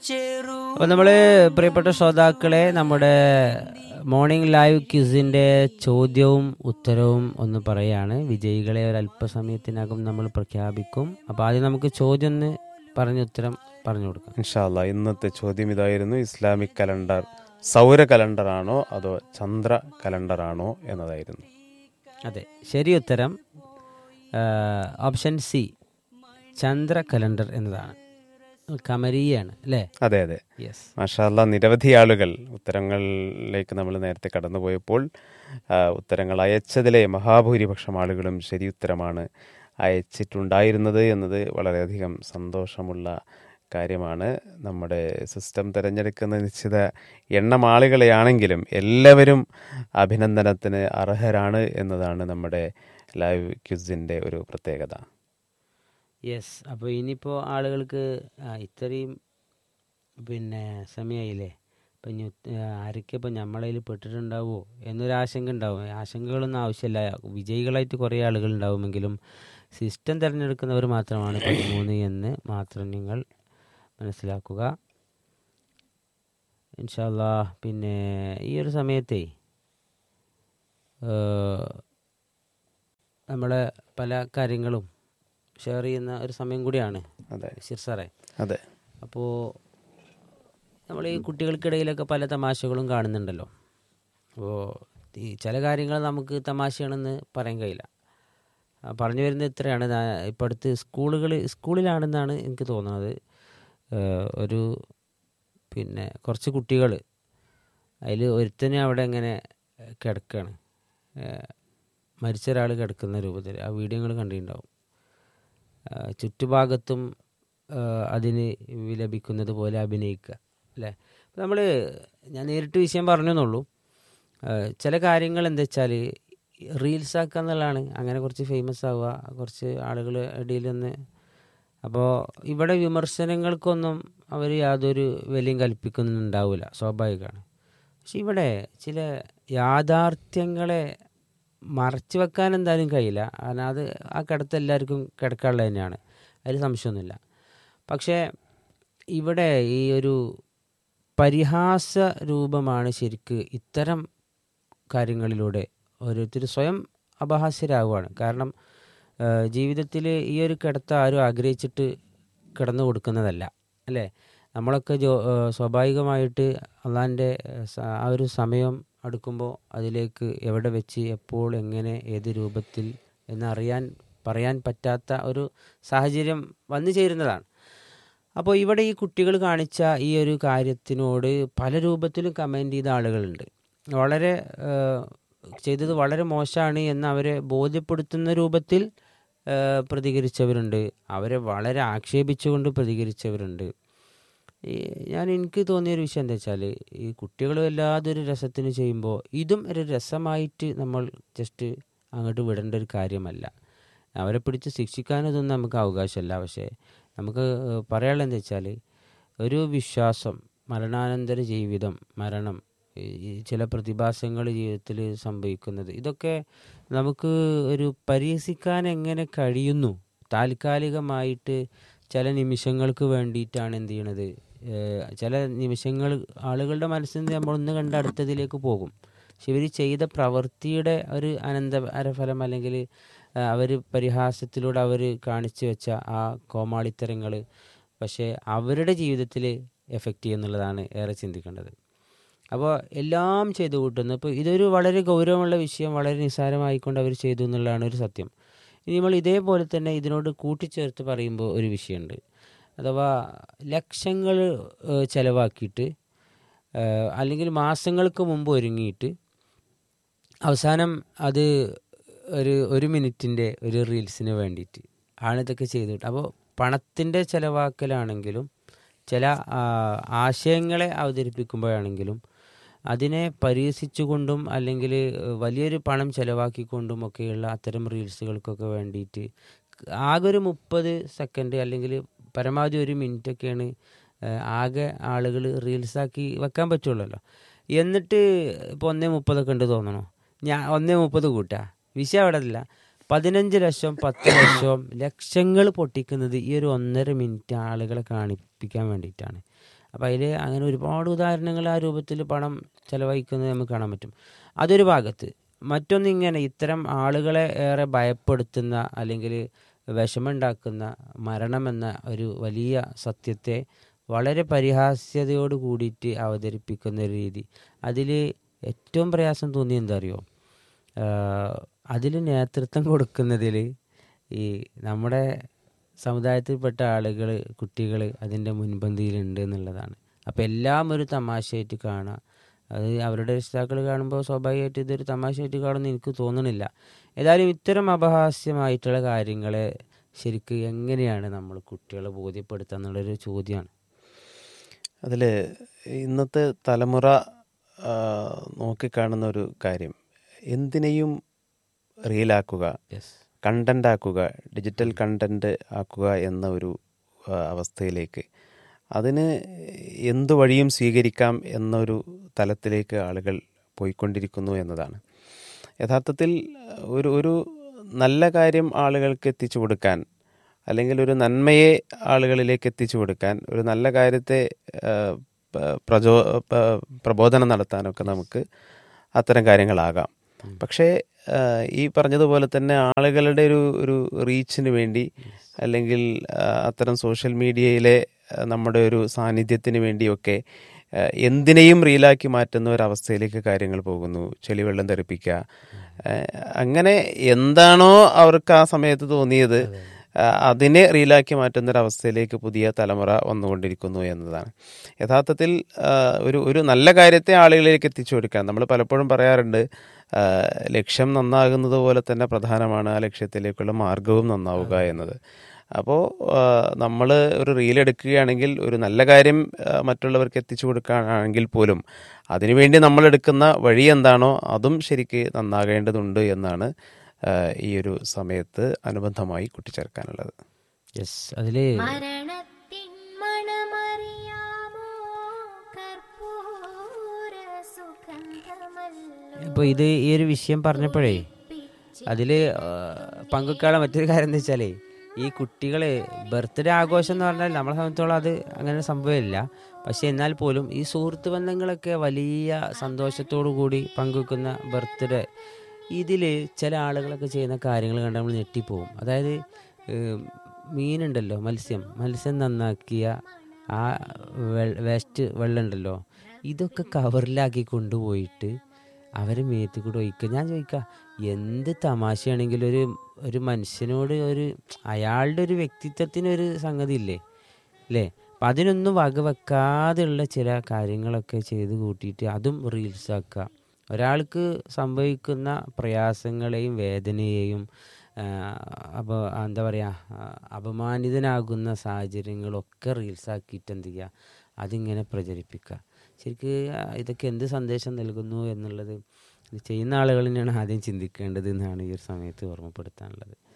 അപ്പോൾ നമ്മൾ പ്രിയപ്പെട്ട ശ്രോതാക്കളെ നമ്മുടെ മോർണിംഗ് ലൈവ് ക്യൂസിൻ്റെ ചോദ്യവും ഉത്തരവും ഒന്ന് പറയാണ് വിജയികളെ ഒരു അല്പസമയത്തിനകം നമ്മൾ പ്രഖ്യാപിക്കും അപ്പോൾ ആദ്യം നമുക്ക് ചോദ്യം ഒന്ന് പറഞ്ഞ് ഉത്തരം പറഞ്ഞു കൊടുക്കാം ഇൻഷാല്ല ഇന്നത്തെ ചോദ്യം ഇതായിരുന്നു ഇസ്ലാമിക് കലണ്ടർ സൗര കലണ്ടറാണോ അതോ ചന്ദ്ര കലണ്ടറാണോ എന്നതായിരുന്നു അതെ ശരി ഉത്തരം ആ, ഓപ്ഷൻ സി ചന്ദ്ര കലണ്ടർ എന്നതാണ് കമരീയാണ് അല്ലേ അതെ അതെ യെസ് മാഷാല്ല നിരവധി ആളുകൾ ഉത്തരങ്ങളിലേക്ക് നമ്മൾ നേരത്തെ കടന്നുപോയപ്പോൾ ആ, ഉത്തരങ്ങൾ അയച്ചതിലെ മഹാഭൂരിപക്ഷം ആളുകളും ശരി ഉത്തരമാണ് അയച്ചിട്ടുണ്ടായിരുന്നത് എന്നത് വളരെയധികം സന്തോഷമുള്ള കാര്യമാണ് നമ്മുടെ സിസ്റ്റം തിരഞ്ഞെടുക്കുന്ന നിശ്ചിത എണ്ണം ആളുകളെയാണെങ്കിലും എല്ലാവരും അഭിനന്ദനത്തിന് അർഹരാണ് എന്നതാണ് നമ്മുടെ ലൈവ് ക്യുസിൻ്റെ ഒരു പ്രത്യേകത യെസ് അപ്പോൾ ഇനിയിപ്പോൾ ആളുകൾക്ക് ആ, ഇത്രയും പിന്നെ സമയമായില്ലേ ഇപ്പം ഇനി ഉത്ത- ആ, ആരൊക്കെ ഇപ്പം നമ്മളതിൽ പെട്ടിട്ടുണ്ടാവുമോ എന്നൊരു ആശങ്ക ഉണ്ടാവും ആശങ്കകളൊന്നും ആവശ്യമില്ല വിജയികളായിട്ട് കുറേ ആളുകൾ ഉണ്ടാവുമെങ്കിലും സിസ്റ്റം തിരഞ്ഞെടുക്കുന്നവർ മാത്രമാണ് പതിമൂന്ന് എന്ന് മാത്രം നിങ്ങൾ മനസ്സിലാക്കുക ഇൻഷാല്ലാ പിന്നെ ഈ ഒരു സമയത്തേ ഏഹ്, നമ്മളെ പല കാര്യങ്ങളും ഷെയർ ചെയ്യുന്ന ഒരു സമയം കൂടിയാണ് അതെ ബഷീർ സാറേ അതെ അപ്പോൾ നമ്മൾ ഈ കുട്ടികൾക്കിടയിലൊക്കെ പല തമാശകളും കാണുന്നുണ്ടല്ലോ അപ്പോൾ ഈ ചില കാര്യങ്ങൾ നമുക്ക് തമാശയാണെന്ന് പറയാൻ കഴിയില്ല ആ, പറഞ്ഞു വരുന്നത് ഇത്രയാണ് നാ- ഇപ്പം അടുത്ത് സ്കൂളുകൾ സ്കൂളിലാണെന്നാണ് എനിക്ക് തോന്നുന്നത് ഏഹ്, ഒരു പിന്നെ കുറച്ച് കുട്ടികൾ അതിൽ ഒരുത്തനെ അവിടെ ഇങ്ങനെ കിടക്കുകയാണ് ഏഹ്, മരിച്ച ഒരാൾ കിടക്കുന്ന രൂപത്തിൽ ആ വീഡിയോ നിങ്ങൾ കണ്ടിട്ടുണ്ടാവും ആ, ചുറ്റുഭാഗത്തും ആ, അതിന് വിലപിക്കുന്നത് പോലെ അഭിനയിക്കുക അല്ലേ നമ്മൾ ഞാൻ നേരിട്ട് വിഷയം പറഞ്ഞെന്നുള്ളൂ ആ, ചില കാര്യങ്ങൾ എന്താ വെച്ചാൽ റീൽസ് ആക്കുക എന്നുള്ളതാണ് അങ്ങനെ കുറച്ച് ഫേമസ് ആവുക കുറച്ച് ആളുകൾ ഇടയിലൊന്ന് അപ്പോൾ ഇവിടെ വിമർശനങ്ങൾക്കൊന്നും അവർ യാതൊരു വിലയും കൽപ്പിക്കുന്നുണ്ടാവില്ല സ്വാഭാവികമാണ് പക്ഷെ ഇവിടെ ചില യാഥാർത്ഥ്യങ്ങളെ മറച്ചു വെക്കാൻ എന്തായാലും കഴിയില്ല കാരണം അത് ആ കിടത്ത് എല്ലാവർക്കും കിടക്കാനുള്ളത് തന്നെയാണ് അതിൽ സംശയമൊന്നുമില്ല പക്ഷേ ഇവിടെ ഈ ഒരു പരിഹാസ രൂപമാണ് ശരിക്ക് ഇത്തരം കാര്യങ്ങളിലൂടെ ഓരോരുത്തർ സ്വയം അപഹാസ്യരാകുവാണ് കാരണം ജീവിതത്തിൽ ഈ ഒരു കിടത്ത ആരും ആഗ്രഹിച്ചിട്ട് കിടന്നു കൊടുക്കുന്നതല്ല അല്ലേ നമ്മളൊക്കെ ജോ ആ, സ്വാഭാവികമായിട്ട് അള്ളാൻ്റെ ആ ഒരു സമയം അടുക്കുമ്പോൾ അതിലേക്ക് എവിടെ വെച്ച് എപ്പോൾ എങ്ങനെ ഏത് രൂപത്തിൽ എന്നറിയാൻ പറയാൻ പറ്റാത്ത ഒരു സാഹചര്യം വന്നു ചേരുന്നതാണ് അപ്പോൾ ഇവിടെ ഈ കുട്ടികൾ കാണിച്ച ഈ ഒരു കാര്യത്തിനോട് പല രൂപത്തിലും കമൻ്റ് ചെയ്ത ആളുകളുണ്ട് വളരെ ആ, ചെയ്തത് വളരെ മോശമാണ് എന്ന് അവരെ ബോധ്യപ്പെടുത്തുന്ന രൂപത്തിൽ ആ, പ്രതികരിച്ചവരുണ്ട് അവരെ വളരെ ആക്ഷേപിച്ചുകൊണ്ട് പ്രതികരിച്ചവരുണ്ട് ഈ ഞാൻ എനിക്ക് തോന്നിയൊരു വിഷയം എന്താ വെച്ചാൽ ഈ കുട്ടികൾ വല്ലാതെ ഒരു രസത്തിന് ചെയ്യുമ്പോൾ ഇതും ഒരു രസമായിട്ട് നമ്മൾ ജസ്റ്റ് അങ്ങോട്ട് വിടേണ്ട ഒരു കാര്യമല്ല അവരെ പിടിച്ച് ശിക്ഷിക്കാനതൊന്നും നമുക്ക് അവകാശമല്ല പക്ഷേ നമുക്ക് ഏഹ്, പറയാനുള്ളത് എന്താ വെച്ചാൽ ഒരു വിശ്വാസം മരണാനന്തര ജീവിതം മരണം ഈ ഈ ചില പ്രതിഭാസങ്ങൾ ജീവിതത്തിൽ സംഭവിക്കുന്നത് ഇതൊക്കെ നമുക്ക് ഒരു പരിഹസിക്കാൻ എങ്ങനെ കഴിയുന്നു താൽക്കാലികമായിട്ട് ചില നിമിഷങ്ങൾക്ക് വേണ്ടിയിട്ടാണ് എന്ത് ചെയ്യണത് ഏഹ്, ചില നിമിഷങ്ങൾ ആളുകളുടെ മനസ്സിൽ നിന്ന് നമ്മളൊന്ന് കണ്ട് അടുത്തതിലേക്ക് പോകും പക്ഷെ ഇവർ ചെയ്ത പ്രവൃത്തിയുടെ ഒരു അനന്തരഫലം അല്ലെങ്കിൽ അവർ പരിഹാസത്തിലൂടെ അവർ കാണിച്ചു വെച്ച ആ കോമാളിത്തരങ്ങൾ പക്ഷേ അവരുടെ ജീവിതത്തിൽ എഫക്റ്റ് ചെയ്യുന്നുള്ളതാണ് ഏറെ ചിന്തിക്കേണ്ടത് അപ്പോൾ എല്ലാം ചെയ്തു കൂട്ടുന്നു ഇപ്പോൾ ഇതൊരു വളരെ ഗൗരവമുള്ള വിഷയം വളരെ നിസ്സാരമായിക്കൊണ്ട് അവർ ചെയ്തു എന്നുള്ളതാണ് ഒരു സത്യം ഇനി നമ്മൾ ഇതേപോലെ തന്നെ ഇതിനോട് കൂട്ടിച്ചേർത്ത് പറയുമ്പോൾ ഒരു വിഷയമുണ്ട് അഥവാ ലക്ഷങ്ങൾ ഏഹ്, ചെലവാക്കിയിട്ട് ഏഹ്, അല്ലെങ്കിൽ മാസങ്ങൾക്ക് മുമ്പ് ഒരുങ്ങിയിട്ട് അവസാനം അത് ഒരു ഒരു മിനിറ്റിൻ്റെ ഒരു റീൽസിന് വേണ്ടിയിട്ട് ആണ് ഇതൊക്കെ ചെയ്തിട്ട് അപ്പോൾ പണത്തിൻ്റെ ചിലവാക്കലാണെങ്കിലും ചില ആ, ആശയങ്ങളെ അവതരിപ്പിക്കുമ്പോഴാണെങ്കിലും അതിനെ പരിഹസിച്ചുകൊണ്ടും അല്ലെങ്കിൽ വലിയൊരു പണം ചിലവാക്കിക്കൊണ്ടും ഒക്കെയുള്ള അത്തരം റീൽസുകൾക്കൊക്കെ വേണ്ടിയിട്ട് ആകെ ഒരു മുപ്പത് സെക്കൻഡ് അല്ലെങ്കിൽ പരമാവധി ഒരു മിനിറ്റൊക്കെയാണ് ഏഹ്, ആകെ ആളുകൾ റീൽസാക്കി വെക്കാൻ പറ്റുള്ളല്ലോ എന്നിട്ട് ഇപ്പോൾ ഒന്നേ മുപ്പതൊക്കെ ഉണ്ട് തോന്നണോ ഞാൻ ഒന്നേ മുപ്പത് കൂട്ടാ വിഷയം അവിടെ ഇല്ല പതിനഞ്ച് ലക്ഷം പത്ത് ലക്ഷം ലക്ഷങ്ങൾ പൊട്ടിക്കുന്നത് ഈ ഒരു ഒന്നര മിനിറ്റ് ആളുകളെ കാണിപ്പിക്കാൻ വേണ്ടിയിട്ടാണ് അപ്പോൾ അതിൽ അങ്ങനെ ഒരുപാട് ഉദാഹരണങ്ങൾ ആ രൂപത്തിൽ പണം ചിലവഴിക്കുന്നത് നമുക്ക് കാണാൻ പറ്റും അതൊരു ഭാഗത്ത് മറ്റൊന്ന് ഇങ്ങനെ ഇത്തരം ആളുകളെ ഏറെ ഭയപ്പെടുത്തുന്ന അല്ലെങ്കിൽ വിഷമുണ്ടാക്കുന്ന മരണമെന്ന ഒരു വലിയ സത്യത്തെ വളരെ പരിഹാസ്യതയോട് കൂടിയിട്ട് അവതരിപ്പിക്കുന്ന ഒരു രീതി അതിൽ ഏറ്റവും പ്രയാസം തോന്നി എന്താ അറിയോ അതിൽ നേതൃത്വം കൊടുക്കുന്നതിൽ ഈ നമ്മുടെ സമുദായത്തിൽപ്പെട്ട ആളുകൾ കുട്ടികൾ അതിൻ്റെ മുൻപന്തിയിലുണ്ട് എന്നുള്ളതാണ് അപ്പോൾ എല്ലാം ഒരു തമാശയായിട്ട് കാണുക അത് അവരുടെ രക്ഷിതാക്കൾ കാണുമ്പോൾ സ്വാഭാവികമായിട്ട് ഇതൊരു തമാശയായിട്ട് കാണുമെന്ന് എനിക്ക് തോന്നണില്ല ഏതായാലും ഇത്തരം അപഹാസ്യമായിട്ടുള്ള കാര്യങ്ങളെ ശരിക്ക് എങ്ങനെയാണ് നമ്മൾ കുട്ടികളെ ബോധ്യപ്പെടുത്തുക എന്നുള്ളൊരു ചോദ്യമാണ് അതിൽ ഇന്നത്തെ തലമുറ ആ, നോക്കിക്കാണുന്ന ഒരു കാര്യം എന്തിനേയും റീലാക്കുക യെസ് കണ്ടന്റ് ആക്കുക ഡിജിറ്റൽ കണ്ടന്റ് ആക്കുക എന്ന ഒരു ആ, അവസ്ഥയിലേക്ക് അതിന് എന്തു വഴിയും സ്വീകരിക്കാം എന്നൊരു തലത്തിലേക്ക് ആളുകൾ പോയിക്കൊണ്ടിരിക്കുന്നു എന്നതാണ് യഥാർത്ഥത്തിൽ ഒരു ഒരു നല്ല കാര്യം ആളുകൾക്ക് എത്തിച്ചു കൊടുക്കാൻ അല്ലെങ്കിൽ ഒരു നന്മയെ ആളുകളിലേക്ക് എത്തിച്ചു കൊടുക്കാൻ ഒരു നല്ല കാര്യത്തെ ആ, പ- പ്രചോ പ- പ്രബോധനം നടത്താനൊക്കെ നമുക്ക് അത്തരം കാര്യങ്ങളാകാം പക്ഷേ ആ, ഈ പറഞ്ഞതുപോലെ തന്നെ ആളുകളുടെ ഒരു ഒരു റീച്ചിന് വേണ്ടി അല്ലെങ്കിൽ ആ, അത്തരം സോഷ്യൽ മീഡിയയിലെ ആ, നമ്മുടെ ഒരു സാന്നിധ്യത്തിന് വേണ്ടിയൊക്കെ ആ, എന്തിനേയും റീലാക്കി മാറ്റുന്ന ഒരവസ്ഥയിലേക്ക് കാര്യങ്ങൾ പോകുന്നു ചെളിവെള്ളം തെറിപ്പിക്കുക ആ, അങ്ങനെ എന്താണോ അവർക്ക് ആ സമയത്ത് തോന്നിയത് ആ, അതിനെ റീലാക്കി മാറ്റുന്ന ഒരു അവസ്ഥയിലേക്ക് പുതിയ തലമുറ വന്നുകൊണ്ടിരിക്കുന്നു എന്നതാണ് യഥാർത്ഥത്തിൽ ആ, ഒരു ഒരു നല്ല കാര്യത്തെ ആളുകളിലേക്ക് എത്തിച്ചു കൊടുക്കാൻ നമ്മൾ പലപ്പോഴും പറയാറുണ്ട് ആ, ലക്ഷ്യം നന്നാകുന്നത് പോലെ തന്നെ പ്രധാനമാണ് ആ ലക്ഷ്യത്തിലേക്കുള്ള മാർഗവും നന്നാവുക എന്നത് അപ്പോൾ നമ്മൾ ഒരു റീൽ എടുക്കുകയാണെങ്കിൽ ഒരു നല്ല കാര്യം ആ, മറ്റുള്ളവർക്ക് എത്തിച്ചു കൊടുക്കുകയാണെങ്കിൽ പോലും അതിനുവേണ്ടി നമ്മൾ എടുക്കുന്ന വഴി എന്താണോ അതും ശരിക്ക് നന്നാകേണ്ടതുണ്ട് എന്നാണ് ആ, ഈ ഒരു സമയത്ത് അനുബന്ധമായി കൂട്ടിച്ചേർക്കാനുള്ളത് യെസ് അതിൽ മരണത്തിൻ മണമറിയാമോ കർപ്പൂര സുഗന്ധമല്ലോ ഇപ്പോൾ ഇത് ഈ ഒരു വിഷയം പറഞ്ഞപ്പോഴേ അതിൽ പങ്കുവെക്കാനുള്ള മറ്റൊരു കാര്യം എന്താ വെച്ചാലേ ഈ കുട്ടികൾ ബർത്ത്ഡേ ആഘോഷം എന്ന് പറഞ്ഞാൽ നമ്മളെ സംബന്ധിച്ചോളം അത് അങ്ങനെ സംഭവമില്ല പക്ഷെ എന്നാൽ പോലും ഈ സുഹൃത്ത് ബന്ധങ്ങളൊക്കെ വലിയ സന്തോഷത്തോടു കൂടി പങ്കുവെക്കുന്ന ബർത്ത്ഡേ ഇതിൽ ചില ആളുകളൊക്കെ ചെയ്യുന്ന കാര്യങ്ങൾ കണ്ട് നമ്മൾ ഞെട്ടിപ്പോവും അതായത് ഏഹ്, മീനുണ്ടല്ലോ മത്സ്യം മത്സ്യം നന്നാക്കിയ ആ വേസ്റ്റ് വെള്ളം ഉണ്ടല്ലോ ഇതൊക്കെ കവറിലാക്കി കൊണ്ടുപോയിട്ട് അവരെ മേത്ത് കൂടെ ഒഴിക്കുക ഞാൻ ചോദിക്കാം എന്ത് തമാശയാണെങ്കിലും ഒരു ഒരു മനുഷ്യനോട് ഒരു അയാളുടെ ഒരു വ്യക്തിത്വത്തിനൊരു സംഗതി ഇല്ലേ അല്ലേ അപ്പം അതിനൊന്നും വകവെക്കാതെയുള്ള ചില കാര്യങ്ങളൊക്കെ ചെയ്ത് കൂട്ടിയിട്ട് അതും റീൽസ് ആക്കുക ഒരാൾക്ക് സംഭവിക്കുന്ന പ്രയാസങ്ങളെയും വേദനയെയും അപ്പോൾ എന്താ പറയുക അപമാനിതനാകുന്ന സാഹചര്യങ്ങളൊക്കെ റീൽസ് ആക്കിയിട്ട് എന്ത് ചെയ്യുക അതിങ്ങനെ പ്രചരിപ്പിക്കുക ശരിക്ക് ആ, ഇതൊക്കെ എന്ത് സന്ദേശം നൽകുന്നു എന്നുള്ളത് ഇത് ചെയ്യുന്ന ആളുകൾ തന്നെയാണ് ആദ്യം ചിന്തിക്കേണ്ടത് എന്നാണ് ഈ ഒരു സമയത്ത് ഓർമ്മപ്പെടുത്താനുള്ളത്